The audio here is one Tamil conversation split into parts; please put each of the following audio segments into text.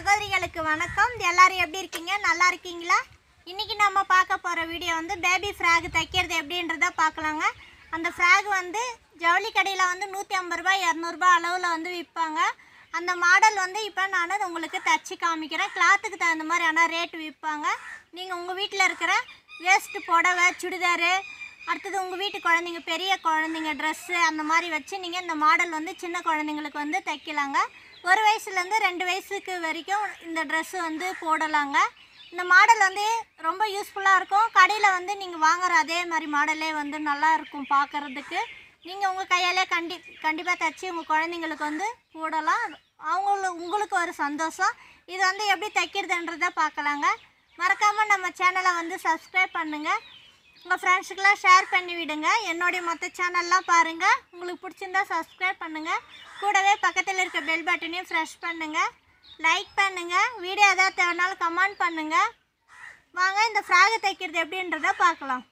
சகோதரிகளுக்கு வணக்கம் எல்லாரும் எப்படி இருக்கீங்க நல்லா இருக்கீங்களா இன்னைக்கு நம்ம பார்க்க போகிற வீடியோ வந்து பேபி ஃப்ராக் தைக்கிறது எப்படின்றத பார்க்கலாங்க அந்த ஃப்ராக் வந்து ஜவுளி கடையில் வந்து நூற்றி ஐம்பது ரூபாய் இரநூறுபா அளவில் வந்து விற்பாங்க அந்த மாடல் வந்து இப்போ நான் உங்களுக்கு தச்சு காமிக்கிறேன் கிளாத்துக்கு தகுந்த மாதிரி ஆனால் ரேட் விற்பாங்க நீங்கள் உங்கள் வீட்டில் இருக்கிற வேஸ்ட்டு புடவை சுடிதாரு அடுத்தது உங்கள் வீட்டு குழந்தைங்க பெரிய குழந்தைங்க ட்ரெஸ்ஸு அந்த மாதிரி வச்சு நீங்கள் இந்த மாடல் வந்து சின்ன குழந்தைங்களுக்கு வந்து தைக்கலாங்க ஒரு வயசுலேருந்து ரெண்டு வயசுக்கு வரைக்கும் இந்த ட்ரெஸ்ஸு வந்து போடலாங்க இந்த மாடல் வந்து ரொம்ப யூஸ்ஃபுல்லாக இருக்கும் கடையில் வந்து நீங்கள் வாங்குற அதே மாதிரி மாடலே வந்து நல்லா இருக்கும் பார்க்குறதுக்கு நீங்கள் உங்கள் கையாலே கண்டி கண்டிப்பாக தைச்சி உங்கள் குழந்தைங்களுக்கு வந்து போடலாம் அவங்களுக்கு உங்களுக்கு ஒரு சந்தோஷம் இது வந்து எப்படி தைக்கிறதுன்றதை பார்க்கலாங்க மறக்காமல் நம்ம சேனலை வந்து சப்ஸ்கிரைப் பண்ணுங்கள் உங்கள் ஃப்ரெண்ட்ஸுக்கெல்லாம் ஷேர் பண்ணி விடுங்க என்னுடைய மற்ற சேனல்லாம் பாருங்கள் உங்களுக்கு பிடிச்சிருந்தா சப்ஸ்கிரைப் பண்ணுங்கள் கூடவே பக்கத்தில் இருக்க பெல் பட்டனையும் ப்ரெஷ் பண்ணுங்கள் லைக் பண்ணுங்கள் வீடியோ எதாவது தேவைனாலும் கமெண்ட் பண்ணுங்கள் வாங்க இந்த ஃப்ராகை தைக்கிறது எப்படின்றத பார்க்கலாம்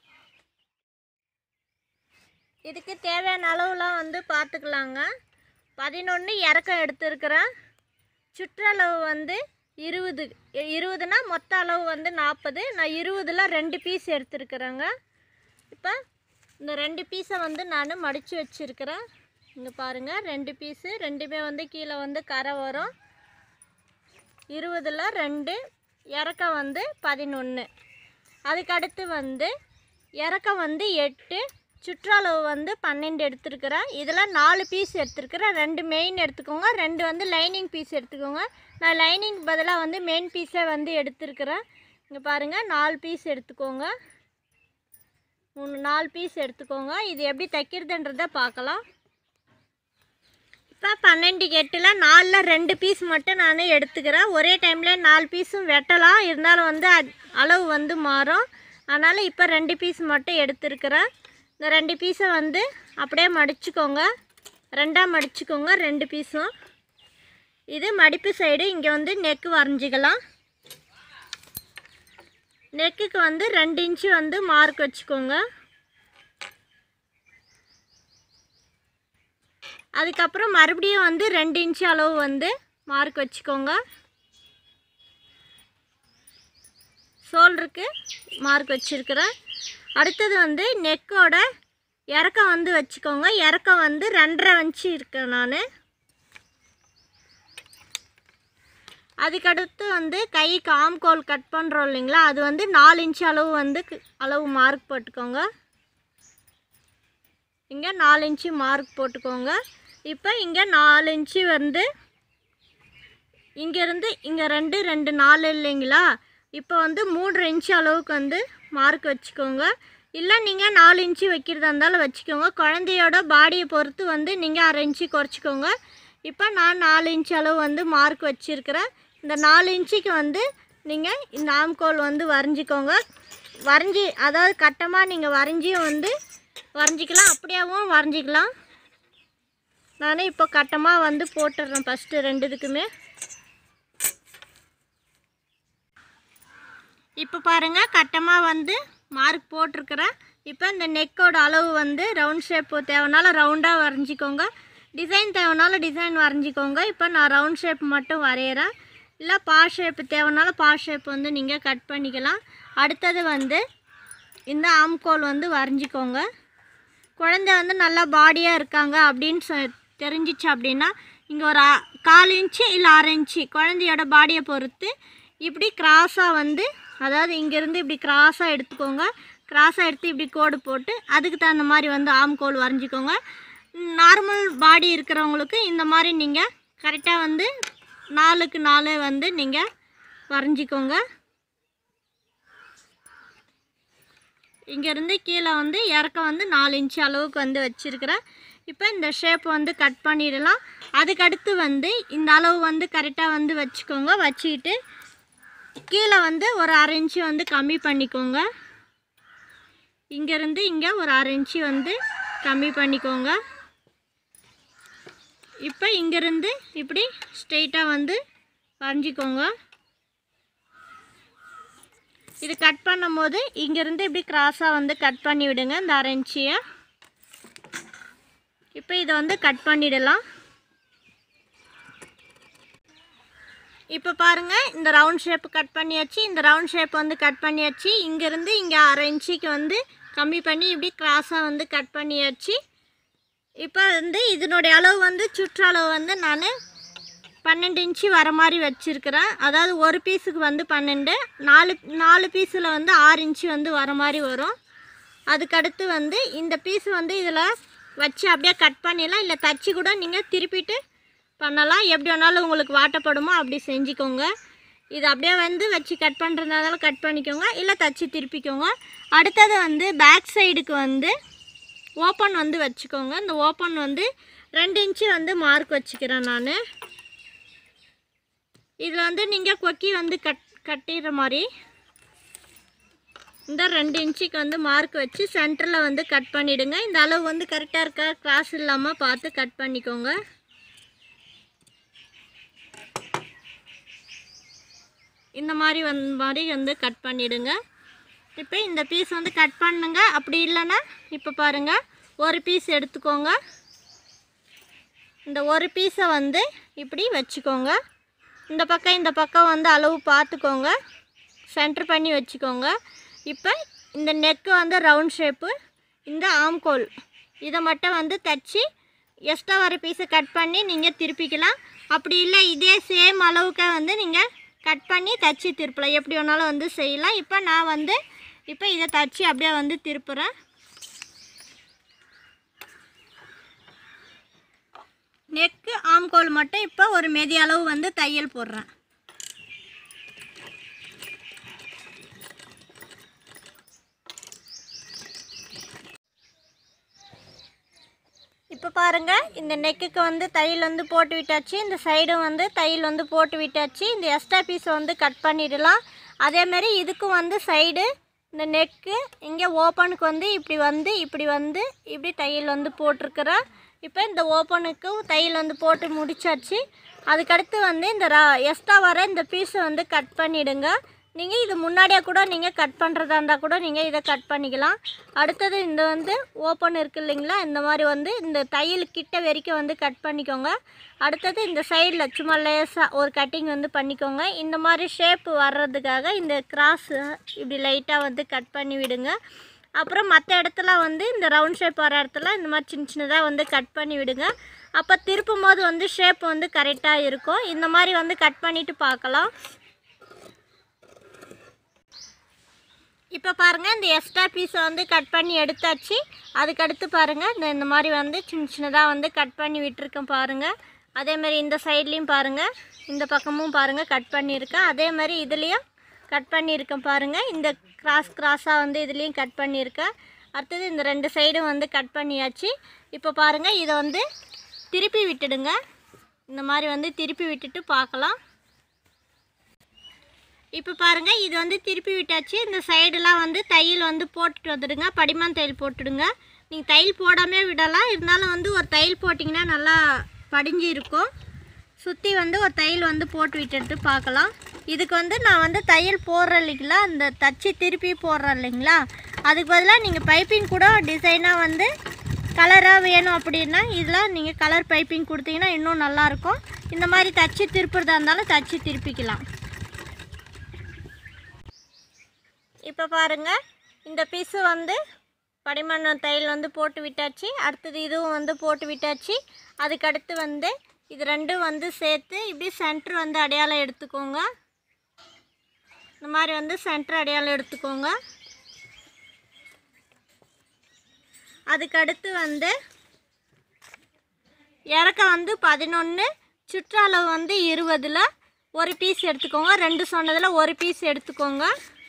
இதுக்கு தேவையான அளவுலாம் வந்து பார்த்துக்கலாங்க பதினொன்று இறக்கம் எடுத்துருக்கிறேன் சுற்றளவு வந்து இருபது இ- இருபதுனா மொத்த அளவு வந்து நாற்பது நான் இருபதில் ரெண்டு பீஸ் எடுத்துருக்குறேங்க இப்போ இந்த ரெண்டு பீஸை வந்து நான் மடித்து வச்சுருக்கிறேன் இங்கே பாருங்கள் ரெண்டு பீஸு ரெண்டுமே வந்து கீழே வந்து கரை வரும் இருபதில் ரெண்டு இறக்கம் வந்து பதினொன்று அதுக்கடுத்து வந்து இறக்கம் வந்து எட்டு சுற்றளவு வந்து பன்னெண்டு எடுத்துருக்கிறேன் இதில் நாலு பீஸ் எடுத்துருக்கிறேன் ரெண்டு மெயின் எடுத்துக்கோங்க ரெண்டு வந்து லைனிங் பீஸ் எடுத்துக்கோங்க நான் லைனிங் பதிலாக வந்து மெயின் பீஸே வந்து எடுத்துருக்கிறேன் இங்கே பாருங்கள் நாலு பீஸ் எடுத்துக்கோங்க மூணு நாலு பீஸ் எடுத்துக்கோங்க இது எப்படி தைக்கிறதுன்றதை பார்க்கலாம் இப்போ பன்னெண்டுக்கு எட்டில் நாலில் ரெண்டு பீஸ் மட்டும் நான் எடுத்துக்கிறேன் ஒரே டைமில் நாலு பீஸும் வெட்டலாம் இருந்தாலும் வந்து அத்- அளவு வந்து மாறும் அதனால் இப்போ ரெண்டு பீஸ் மட்டும் எடுத்துருக்கிறேன் இந்த ரெண்டு பீஸை வந்து அப்படியே மடிச்சுக்கோங்க ரெண்டாக மடிச்சுக்கோங்க ரெண்டு பீஸும் இது மடிப்பு சைடு இங்கே வந்து நெக்கு வரைஞ்சிக்கலாம் நெக்குக்கு வந்து ரெண்டு இன்ச்சு வந்து மார்க் வச்சுக்கோங்க அதுக்கப்புறம் மறுபடியும் வந்து ரெண்டு இன்ச்சு அளவு வந்து மார்க் வச்சுக்கோங்க ஷோல்டருக்கு மார்க் வச்சுருக்கிறேன் அடுத்தது வந்து நெக்கோட இறக்கம் வந்து வச்சுக்கோங்க இறக்கம் வந்து ரெண்டரை வச்சு இருக்கேன் நான் அதுக்கடுத்து வந்து கைக்கு ஆம்கோல் கட் பண்ணுறோம் இல்லைங்களா அது வந்து நாலு இன்ச்சு அளவு வந்து கு- அளவு மார்க் போட்டுக்கோங்க இங்கே நாலு இன்ச்சு மார்க் போட்டுக்கோங்க இப்போ இங்கே நாலு இன்ச்சு வந்து இங்கேருந்து இங்கே ரெண்டு ரெண்டு நாலு இல்லைங்களா இப்போ வந்து மூன்று இன்ச்சு அளவுக்கு வந்து மார்க் வச்சுக்கோங்க இல்லை நீங்கள் நாலு இன்ச்சு வைக்கிறதா இருந்தாலும் வச்சுக்கோங்க குழந்தையோட பாடியை பொறுத்து வந்து நீங்கள் அரை இன்ச்சு குறைச்சிக்கோங்க இப்போ நான் நாலு இன்ச்சு அளவு வந்து மார்க் வச்சுருக்கிறேன் இந்த நாலு இன்ச்சுக்கு வந்து நீங்கள் இந்த ஆம்கோல் வந்து வரைஞ்சிக்கோங்க வரைஞ்சி அதாவது கட்டமாக நீங்கள் வரைஞ்சியும் வந்து வரைஞ்சிக்கலாம் அப்படியேவும் வரைஞ்சிக்கலாம் நான் இப்போ கட்டமாக வந்து போட்டுடுறேன் ஃபஸ்ட்டு ரெண்டு இதுக்குமே இப்போ பாருங்கள் கட்டமாக வந்து மார்க் போட்டிருக்கிறேன் இப்போ இந்த நெக்கோட அளவு வந்து ரவுண்ட் ஷேப் தேவைனாலும் ரவுண்டாக வரைஞ்சிக்கோங்க டிசைன் தேவைனாலும் டிசைன் வரைஞ்சிக்கோங்க இப்போ நான் ரவுண்ட் ஷேப் மட்டும் வரைகிறேன் இல்லை பா ஷேப் தேவைனாலும் பா ஷேப் வந்து நீங்கள் கட் பண்ணிக்கலாம் அடுத்தது வந்து இந்த ஆம்கோல் வந்து வரைஞ்சிக்கோங்க குழந்தை வந்து நல்லா பாடியாக இருக்காங்க அப்படின்னு சொ தெரிஞ்சிச்சு அப்படின்னா இங்கே ஒரு அ- கால் இன்ச்சு இல்லை அரை இன்ச்சு குழந்தையோட பாடியை பொறுத்து இப்படி கிராஸாக வந்து அதாவது இங்கேருந்து இப்படி கிராஸாக எடுத்துக்கோங்க கிராஸாக எடுத்து இப்படி கோடு போட்டு அதுக்கு தகுந்த மாதிரி வந்து ஆம்கோல் வரைஞ்சிக்கோங்க நார்மல் பாடி இருக்கிறவங்களுக்கு இந்த மாதிரி நீங்கள் கரெக்டாக வந்து நாலுக்கு நாலு வந்து நீங்கள் வரைஞ்சிக்கோங்க இங்கேருந்து கீழே வந்து இறக்கம் வந்து நாலு இன்ச்சு அளவுக்கு வந்து வச்சுருக்கிறேன் இப்போ இந்த ஷேப் வந்து கட் பண்ணிடலாம் அதுக்கடுத்து வந்து இந்த அளவு வந்து கரெக்டாக வந்து வச்சுக்கோங்க வச்சுக்கிட்டு கீழே வந்து ஒரு அரை இன்ச்சு வந்து கம்மி பண்ணிக்கோங்க இங்கேருந்து இங்கே ஒரு அரை இன்ச்சு வந்து கம்மி பண்ணிக்கோங்க இப்போ இங்கேருந்து இப்படி ஸ்ட்ரெயிட்டாக வந்து வரைஞ்சிக்கோங்க இது கட் பண்ணும்போது இங்கேருந்து இப்படி கிராஸாக வந்து கட் பண்ணி விடுங்க இந்த அரை இன்ச்சியை இப்போ இதை வந்து கட் பண்ணிடலாம் இப்போ பாருங்க இந்த ரவுண்ட் ஷேப் கட் பண்ணியாச்சு இந்த ரவுண்ட் ஷேப் வந்து கட் பண்ணியாச்சு இங்கேருந்து இங்கே அரை இன்ச்சுக்கு வந்து கம்மி பண்ணி இப்படி கிராஸாக வந்து கட் பண்ணியாச்சு இப்போ வந்து இதனுடைய அளவு வந்து சுற்றளவு வந்து நான் பன்னெண்டு இன்ச்சு வர மாதிரி வச்சுருக்கிறேன் அதாவது ஒரு பீஸுக்கு வந்து பன்னெண்டு நாலு நாலு பீஸில் வந்து ஆறு இன்ச்சு வந்து வர மாதிரி வரும் அதுக்கடுத்து வந்து இந்த பீஸ் வந்து இதில் வச்சு அப்படியே கட் பண்ணிடலாம் இல்லை தச்சு கூட நீங்கள் திருப்பிட்டு பண்ணலாம் எப்படி வேணாலும் உங்களுக்கு வாட்டப்படுமோ அப்படி செஞ்சுக்கோங்க இது அப்படியே வந்து வச்சு கட் பண்ணுறதுனால கட் பண்ணிக்கோங்க இல்லை தச்சு திருப்பிக்கோங்க அடுத்தது வந்து பேக் சைடுக்கு வந்து ஓப்பன் வந்து வச்சுக்கோங்க இந்த ஓப்பன் வந்து ரெண்டு இன்ச்சு வந்து மார்க் வச்சுக்கிறேன் நான் இதில் வந்து நீங்கள் கொக்கி வந்து கட் கட்டிடுற மாதிரி இந்த ரெண்டு இன்ச்சுக்கு வந்து மார்க் வச்சு சென்டரில் வந்து கட் பண்ணிவிடுங்க இந்த அளவு வந்து கரெக்டாக இருக்கா கிராஸ் இல்லாமல் பார்த்து கட் பண்ணிக்கோங்க இந்த மாதிரி வந் மாதிரி வந்து கட் பண்ணிவிடுங்க இப்போ இந்த பீஸ் வந்து கட் பண்ணுங்க அப்படி இல்லைன்னா இப்போ பாருங்கள் ஒரு பீஸ் எடுத்துக்கோங்க இந்த ஒரு பீஸை வந்து இப்படி வச்சுக்கோங்க இந்த பக்கம் இந்த பக்கம் வந்து அளவு பார்த்துக்கோங்க சென்டர் பண்ணி வச்சுக்கோங்க இப்போ இந்த நெக்கு வந்து ரவுண்ட் ஷேப்பு இந்த ஆம்கோல் இதை மட்டும் வந்து தச்சு எக்ஸ்ட்ரா வர பீஸை கட் பண்ணி நீங்கள் திருப்பிக்கலாம் அப்படி இல்லை இதே சேம் அளவுக்கு வந்து நீங்கள் கட் பண்ணி தச்சு திருப்பலாம் எப்படி வேணாலும் வந்து செய்யலாம் இப்போ நான் வந்து இப்போ இதை தச்சு அப்படியே வந்து திருப்புறேன் நெக்கு ஆம்கோல் மட்டும் இப்போ ஒரு மெதி அளவு வந்து தையல் போடுறேன் இப்போ பாருங்க இந்த நெக்குக்கு வந்து தையல் வந்து போட்டு விட்டாச்சு இந்த சைடும் வந்து தையல் வந்து போட்டு விட்டாச்சு இந்த எக்ஸ்ட்ரா பீஸை வந்து கட் பண்ணிடலாம் அதேமாரி இதுக்கும் வந்து சைடு இந்த நெக்கு இங்கே ஓப்பனுக்கு வந்து இப்படி வந்து இப்படி வந்து இப்படி தையல் வந்து போட்டிருக்கிறேன் இப்போ இந்த ஓப்பனுக்கும் தையல் வந்து போட்டு முடிச்சாச்சு அதுக்கடுத்து வந்து இந்த எக்ஸ்ட்ரா வர இந்த பீஸை வந்து கட் பண்ணிவிடுங்க நீங்கள் இது முன்னாடியே கூட நீங்கள் கட் பண்ணுறதா இருந்தால் கூட நீங்கள் இதை கட் பண்ணிக்கலாம் அடுத்தது இந்த வந்து ஓப்பன் இருக்கு இல்லைங்களா இந்த மாதிரி வந்து இந்த தையல் கிட்ட வரைக்கும் வந்து கட் பண்ணிக்கோங்க அடுத்தது இந்த சைடில் சும்மா லேசாக ஒரு கட்டிங் வந்து பண்ணிக்கோங்க இந்த மாதிரி ஷேப் வர்றதுக்காக இந்த கிராஸ் இப்படி லைட்டாக வந்து கட் பண்ணி விடுங்க அப்புறம் மற்ற இடத்துல வந்து இந்த ரவுண்ட் ஷேப் வர இடத்துல இந்த மாதிரி சின்ன சின்னதாக வந்து கட் பண்ணி விடுங்க அப்போ திருப்பும் போது வந்து ஷேப் வந்து கரெக்டாக இருக்கும் இந்த மாதிரி வந்து கட் பண்ணிவிட்டு பார்க்கலாம் இப்போ பாருங்கள் இந்த எக்ஸ்ட்ரா பீஸை வந்து கட் பண்ணி எடுத்தாச்சு அதுக்கடுத்து பாருங்கள் இந்த இந்த மாதிரி வந்து சின்ன சின்னதாக வந்து கட் பண்ணி விட்டுருக்கேன் பாருங்கள் அதேமாதிரி இந்த சைட்லேயும் பாருங்கள் இந்த பக்கமும் பாருங்கள் கட் பண்ணியிருக்கேன் அதே மாதிரி இதுலேயும் கட் பண்ணியிருக்கேன் பாருங்கள் இந்த கிராஸ் கிராஸாக வந்து இதுலேயும் கட் பண்ணியிருக்கேன் அடுத்தது இந்த ரெண்டு சைடும் வந்து கட் பண்ணியாச்சு இப்போ பாருங்கள் இதை வந்து திருப்பி விட்டுடுங்க இந்த மாதிரி வந்து திருப்பி விட்டுட்டு பார்க்கலாம் இப்போ பாருங்கள் இது வந்து திருப்பி விட்டாச்சு இந்த சைடெலாம் வந்து தையல் வந்து போட்டுட்டு வந்துடுங்க படிமான் தையல் போட்டுடுங்க நீங்கள் தையல் போடாமே விடலாம் இருந்தாலும் வந்து ஒரு தையல் போட்டிங்கன்னா நல்லா படிஞ்சு இருக்கும் சுற்றி வந்து ஒரு தையல் வந்து போட்டு விட்டுட்டு பார்க்கலாம் இதுக்கு வந்து நான் வந்து தையல் போடுறேன் இல்லைங்களா அந்த தச்சு திருப்பி போடுறேன் இல்லைங்களா அதுக்கு பதிலாக நீங்கள் பைப்பிங் கூட டிசைனாக வந்து கலராக வேணும் அப்படின்னா இதில் நீங்கள் கலர் பைப்பிங் கொடுத்தீங்கன்னா இன்னும் நல்லாயிருக்கும் இந்த மாதிரி தச்சு திருப்புறதா இருந்தாலும் தச்சு திருப்பிக்கலாம் இப்போ பாருங்க இந்த பீஸு வந்து படிமண்ண தையல் வந்து போட்டு விட்டாச்சு அடுத்தது இதுவும் வந்து போட்டு விட்டாச்சு அதுக்கடுத்து வந்து இது ரெண்டும் வந்து சேர்த்து இப்படி சென்டர் வந்து அடையாளம் எடுத்துக்கோங்க இந்த மாதிரி வந்து சென்டர் அடையாளம் எடுத்துக்கோங்க அதுக்கடுத்து வந்து இறக்கம் வந்து பதினொன்று சுற்றளவு வந்து இருபதில் ஒரு பீஸ் எடுத்துக்கோங்க ரெண்டு சொன்னதில் ஒரு பீஸ் எடுத்துக்கோங்க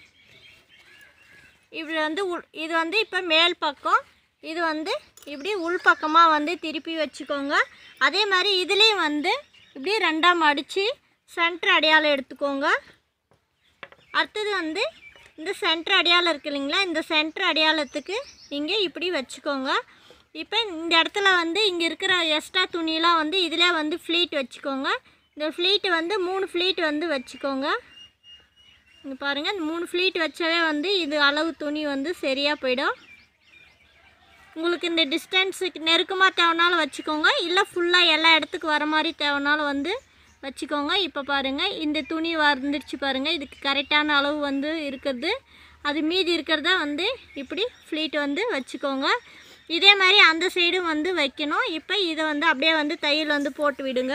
இப்படி வந்து உள் இது வந்து இப்போ மேல் பக்கம் இது வந்து இப்படி உள் பக்கமாக வந்து திருப்பி வச்சுக்கோங்க அதே மாதிரி இதுலேயும் வந்து இப்படி ரெண்டாம் அடித்து சென்டர் அடையாளம் எடுத்துக்கோங்க அடுத்தது வந்து இந்த சென்டர் அடையாளம் இருக்கு இல்லைங்களா இந்த சென்டர் அடையாளத்துக்கு இங்கே இப்படி வச்சுக்கோங்க இப்போ இந்த இடத்துல வந்து இங்கே இருக்கிற எக்ஸ்ட்ரா துணியெலாம் வந்து இதிலே வந்து ஃப்ளீட் வச்சுக்கோங்க இந்த ஃப்ளீட் வந்து மூணு ஃப்ளீட் வந்து வச்சுக்கோங்க இங்கே பாருங்கள் இந்த மூணு ஃப்ளீட் வச்சாவே வந்து இது அளவு துணி வந்து சரியாக போயிடும் உங்களுக்கு இந்த டிஸ்டன்ஸுக்கு நெருக்கமாக தேவைனாலும் வச்சுக்கோங்க இல்லை ஃபுல்லாக எல்லா இடத்துக்கு வர மாதிரி தேவைனாலும் வந்து வச்சுக்கோங்க இப்போ பாருங்கள் இந்த துணி வந்துடுச்சு பாருங்கள் இதுக்கு கரெக்டான அளவு வந்து இருக்கிறது அது மீதி இருக்கிறத வந்து இப்படி ஃப்ளீட் வந்து வச்சுக்கோங்க இதே மாதிரி அந்த சைடும் வந்து வைக்கணும் இப்போ இதை வந்து அப்படியே வந்து தையல் வந்து போட்டு விடுங்க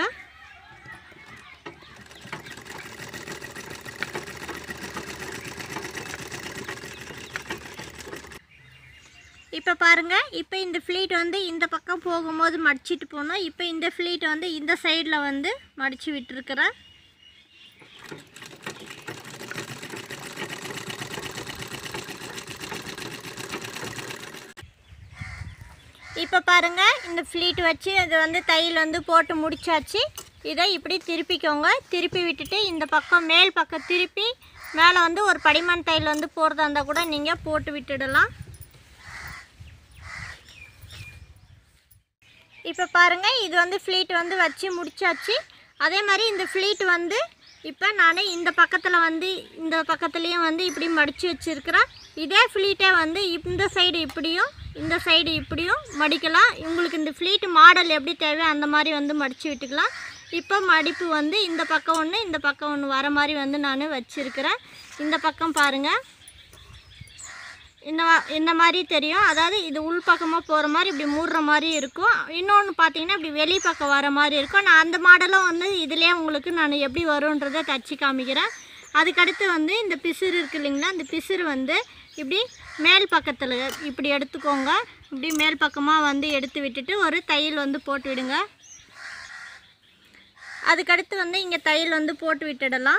இப்போ பாருங்கள் இப்போ இந்த ஃப்ளீட் வந்து இந்த பக்கம் போகும்போது மடிச்சிட்டு போனோம் இப்போ இந்த ஃப்ளீட் வந்து இந்த சைடில் வந்து மடித்து விட்டுருக்குறேன் இப்போ பாருங்கள் இந்த ஃப்ளீட் வச்சு அது வந்து தையல் வந்து போட்டு முடிச்சாச்சு இதை இப்படி திருப்பிக்கோங்க திருப்பி விட்டுட்டு இந்த பக்கம் மேல் பக்கம் திருப்பி மேலே வந்து ஒரு படிமான் தையல் வந்து போடுறதா இருந்தால் கூட நீங்கள் போட்டு விட்டுடலாம் இப்போ பாருங்கள் இது வந்து ஃப்ளீட் வந்து வச்சு முடிச்சாச்சு அதே மாதிரி இந்த ஃப்ளீட் வந்து இப்போ நான் இந்த பக்கத்தில் வந்து இந்த பக்கத்துலேயும் வந்து இப்படி மடித்து வச்சுருக்கிறேன் இதே ஃப்ளீட்டை வந்து இந்த சைடு இப்படியும் இந்த சைடு இப்படியும் மடிக்கலாம் உங்களுக்கு இந்த ஃப்ளீட் மாடல் எப்படி தேவையோ அந்த மாதிரி வந்து மடித்து விட்டுக்கலாம் இப்போ மடிப்பு வந்து இந்த பக்கம் ஒன்று இந்த பக்கம் ஒன்று வர மாதிரி வந்து நான் வச்சுருக்கிறேன் இந்த பக்கம் பாருங்கள் இந்த மா- இந்த மாதிரி தெரியும் அதாவது இது உள் பக்கமாக போகிற மாதிரி இப்படி மூடுற மாதிரி இருக்கும் இன்னொன்று பார்த்தீங்கன்னா இப்படி வெளி பக்கம் வர மாதிரி இருக்கும் நான் அந்த மாடலும் வந்து இதிலே உங்களுக்கு நான் எப்படி வரும்ன்றதை தச்சு காமிக்கிறேன் அதுக்கடுத்து வந்து இந்த பிசிறு இருக்கு இல்லைங்களா இந்த பிசிறு வந்து இப்படி மேல் பக்கத்தில் இப்படி எடுத்துக்கோங்க இப்படி மேல் பக்கமாக வந்து எடுத்து விட்டுட்டு ஒரு தையல் வந்து போட்டு விடுங்க அதுக்கடுத்து வந்து இங்கே தையல் வந்து போட்டு விட்டுடலாம்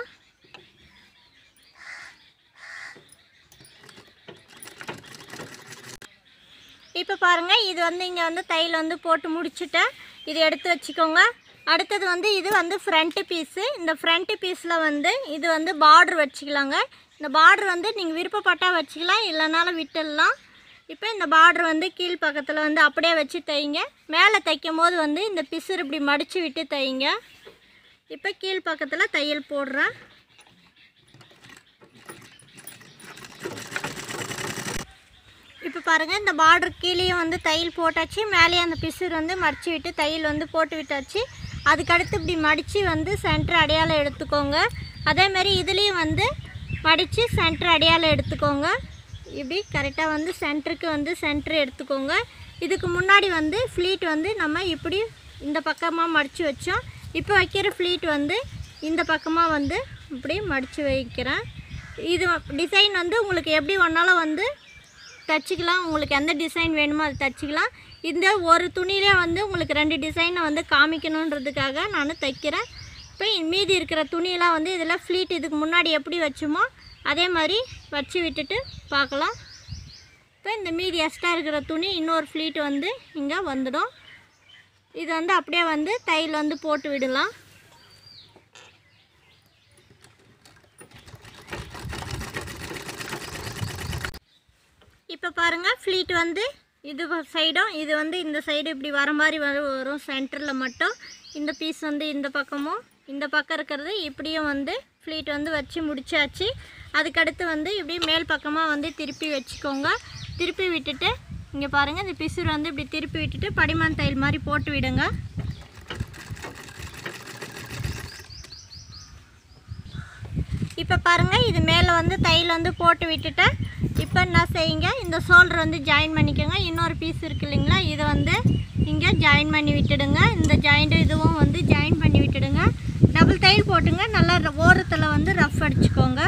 இப்போ பாருங்கள் இது வந்து இங்கே வந்து தையல் வந்து போட்டு முடிச்சுட்டேன் இது எடுத்து வச்சுக்கோங்க அடுத்தது வந்து இது வந்து ஃப்ரண்ட்டு பீஸு இந்த ஃப்ரண்ட்டு பீஸில் வந்து இது வந்து பார்டர் வச்சுக்கலாங்க இந்த பார்டர் வந்து நீங்கள் விருப்பப்பட்டால் வச்சுக்கலாம் இல்லைனாலும் விட்டுடலாம் இப்போ இந்த பார்டர் வந்து கீழ் பக்கத்தில் வந்து அப்படியே வச்சு தைங்க மேலே தைக்கும் போது வந்து இந்த பிசுறு இப்படி மடித்து விட்டு தைங்க இப்போ கீழ் பக்கத்தில் தையல் போடுறேன் இப்போ பாருங்கள் இந்த பார்டர் கீழேயும் வந்து தையல் போட்டாச்சு மேலேயே அந்த பிசுறு வந்து மடித்து விட்டு தையல் வந்து போட்டு விட்டாச்சு அதுக்கடுத்து இப்படி மடித்து வந்து சென்டர் அடையாளம் எடுத்துக்கோங்க அதே மாதிரி இதுலேயும் வந்து மடித்து சென்டர் அடையாளம் எடுத்துக்கோங்க இப்படி கரெக்டாக வந்து சென்டருக்கு வந்து சென்டர் எடுத்துக்கோங்க இதுக்கு முன்னாடி வந்து ஃப்ளீட் வந்து நம்ம இப்படி இந்த பக்கமாக மடித்து வச்சோம் இப்போ வைக்கிற ஃப்ளீட் வந்து இந்த பக்கமாக வந்து இப்படி மடித்து வைக்கிறேன் இது டிசைன் வந்து உங்களுக்கு எப்படி வேணாலும் வந்து தச்சுக்கலாம் உங்களுக்கு எந்த டிசைன் வேணுமோ அது தச்சுக்கலாம் இந்த ஒரு துணியிலே வந்து உங்களுக்கு ரெண்டு டிசைனை வந்து காமிக்கணுன்றதுக்காக நான் தைக்கிறேன் இப்போ மீதி இருக்கிற துணியெல்லாம் வந்து இதில் ஃப்ளீட் இதுக்கு முன்னாடி எப்படி வச்சோமோ அதே மாதிரி வச்சு விட்டுட்டு பார்க்கலாம் இப்போ இந்த மீதி எக்ஸ்ட்ரா இருக்கிற துணி இன்னொரு ஃப்ளீட் வந்து இங்கே வந்துடும் இது வந்து அப்படியே வந்து தையல் வந்து போட்டு விடலாம் இப்போ பாருங்கள் ஃப்ளீட் வந்து இது சைடும் இது வந்து இந்த சைடு இப்படி வர மாதிரி வரும் வரும் சென்டரில் மட்டும் இந்த பீஸ் வந்து இந்த பக்கமும் இந்த பக்கம் இருக்கிறது இப்படியும் வந்து ஃப்ளீட் வந்து வச்சு முடிச்சாச்சு அதுக்கடுத்து வந்து இப்படி மேல் பக்கமாக வந்து திருப்பி வச்சுக்கோங்க திருப்பி விட்டுட்டு இங்கே பாருங்கள் இந்த பிசுறு வந்து இப்படி திருப்பி விட்டுட்டு படிமான் தையல் மாதிரி போட்டு விடுங்க இப்போ பாருங்கள் இது மேலே வந்து தையல் வந்து போட்டு விட்டுட்டேன் இப்போ என்ன செய்யுங்க இந்த ஷோல்டர் வந்து ஜாயின் பண்ணிக்கோங்க இன்னொரு பீஸ் இருக்கு இல்லைங்களா இதை வந்து இங்கே ஜாயின் பண்ணி விட்டுடுங்க இந்த ஜாயிண்ட் இதுவும் வந்து ஜாயின் பண்ணி விட்டுடுங்க டபுள் தையல் போட்டுங்க நல்லா ர- ஓரத்தில் வந்து ரஃப் அடிச்சுக்கோங்க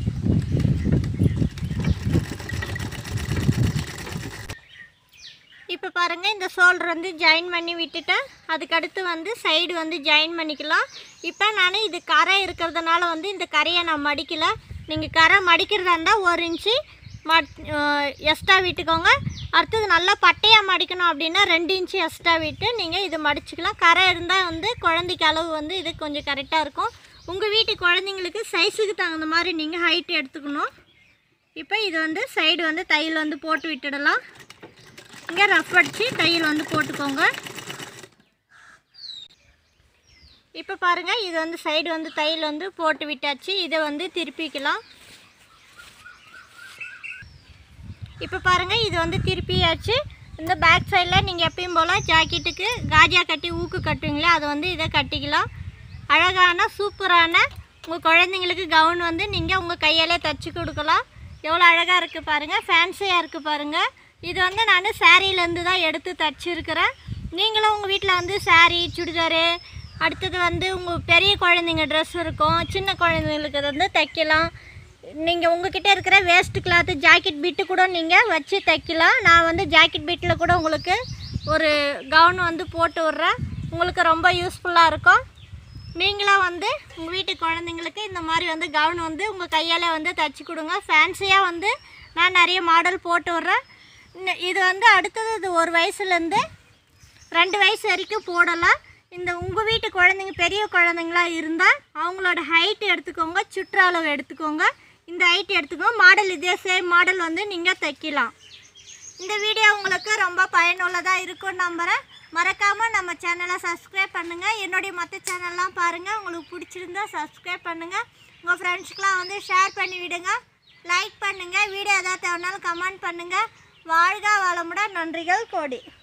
இப்போ பாருங்கள் இந்த ஷோல்டர் வந்து ஜாயின் பண்ணி விட்டுட்டேன் அதுக்கடுத்து வந்து சைடு வந்து ஜாயின் பண்ணிக்கலாம் இப்போ நான் இது கரை இருக்கிறதுனால வந்து இந்த கரையை நான் மடிக்கல நீங்கள் கரை மடிக்கிறதா இருந்தால் ஒரு இன்ச்சு மட் எக்ஸ்ட்ரா விட்டுக்கோங்க அடுத்தது நல்லா பட்டையாக மடிக்கணும் அப்படின்னா ரெண்டு இன்ச்சு எக்ஸ்ட்ரா விட்டு நீங்கள் இது மடிச்சுக்கலாம் கரை இருந்தால் வந்து குழந்தைக்கு அளவு வந்து இது கொஞ்சம் கரெக்டாக இருக்கும் உங்கள் வீட்டு குழந்தைங்களுக்கு சைஸுக்கு தகுந்த மாதிரி நீங்கள் ஹைட் எடுத்துக்கணும் இப்போ இது வந்து சைடு வந்து தையல் வந்து போட்டு விட்டுடலாம் இங்கே ரஃப் அடித்து தையல் வந்து போட்டுக்கோங்க இப்போ பாருங்கள் இது வந்து சைடு வந்து தையல் வந்து போட்டு விட்டாச்சு இதை வந்து திருப்பிக்கலாம் இப்போ பாருங்கள் இது வந்து திருப்பியாச்சு இந்த பேக் சைடில் நீங்கள் எப்பயும் போல் ஜாக்கெட்டுக்கு காஜா கட்டி ஊக்கு கட்டுவீங்களே அதை வந்து இதை கட்டிக்கலாம் அழகான சூப்பரான உங்கள் குழந்தைங்களுக்கு கவுன் வந்து நீங்கள் உங்கள் கையாலே தச்சு கொடுக்கலாம் எவ்வளோ அழகாக இருக்குது பாருங்கள் ஃபேன்சியாக இருக்குது பாருங்கள் இது வந்து நான் சாரீலேருந்து தான் எடுத்து தச்சிருக்கிறேன் நீங்களும் உங்கள் வீட்டில் வந்து saree சுடிதாரு அடுத்தது வந்து உங்கள் பெரிய குழந்தைங்க ட்ரெஸ் இருக்கும் சின்ன குழந்தைங்களுக்கு வந்து தைக்கலாம் நீங்கள் உங்ககிட்ட இருக்கிற வேஸ்ட் கிளாத்து ஜாக்கெட் பிட்டு கூட நீங்கள் வச்சு தைக்கலாம் நான் வந்து ஜாக்கெட் பிட்டில் கூட உங்களுக்கு ஒரு கவுன் வந்து போட்டு விட்றேன் உங்களுக்கு ரொம்ப யூஸ்ஃபுல்லாக இருக்கும் நீங்களும் வந்து உங்கள் வீட்டு குழந்தைங்களுக்கு இந்த மாதிரி வந்து கவுன் வந்து உங்கள் கையால் வந்து தச்சு கொடுங்க ஃபேன்சியாக வந்து நான் நிறைய மாடல் போட்டு விட்றேன் இந்த- இது வந்து அடுத்தது இது ஒரு வயசுலேருந்து ரெண்டு வயசு வரைக்கும் போடலாம் இந்த உங்கள் வீட்டு குழந்தைங்க பெரிய குழந்தைங்களா இருந்தால் அவங்களோட ஹைட் எடுத்துக்கோங்க சுற்றளவு எடுத்துக்கோங்க இந்த ஹைட் எடுத்துக்கோங்க மாடல் இதே சேம் மாடல் வந்து நீங்கள் தைக்கலாம் இந்த வீடியோ உங்களுக்கு ரொம்ப பயனுள்ளதாக இருக்கும்னு நம்புகிறேன் மறக்காமல் நம்ம சேனலை சப்ஸ்கிரைப் பண்ணுங்கள் என்னுடைய மற்ற சேனல்லாம் பாருங்கள் உங்களுக்கு பிடிச்சிருந்தா சப்ஸ்கிரைப் பண்ணுங்கள் உங்கள் ஃப்ரெண்ட்ஸ்க்கெலாம் வந்து ஷேர் பண்ணி விடுங்க லைக் பண்ணுங்கள் வீடியோ எதாவது தேவைனாலும் கமெண்ட் பண்ணுங்கள் வாழ்க வளமுடன் நன்றிகள் கோடி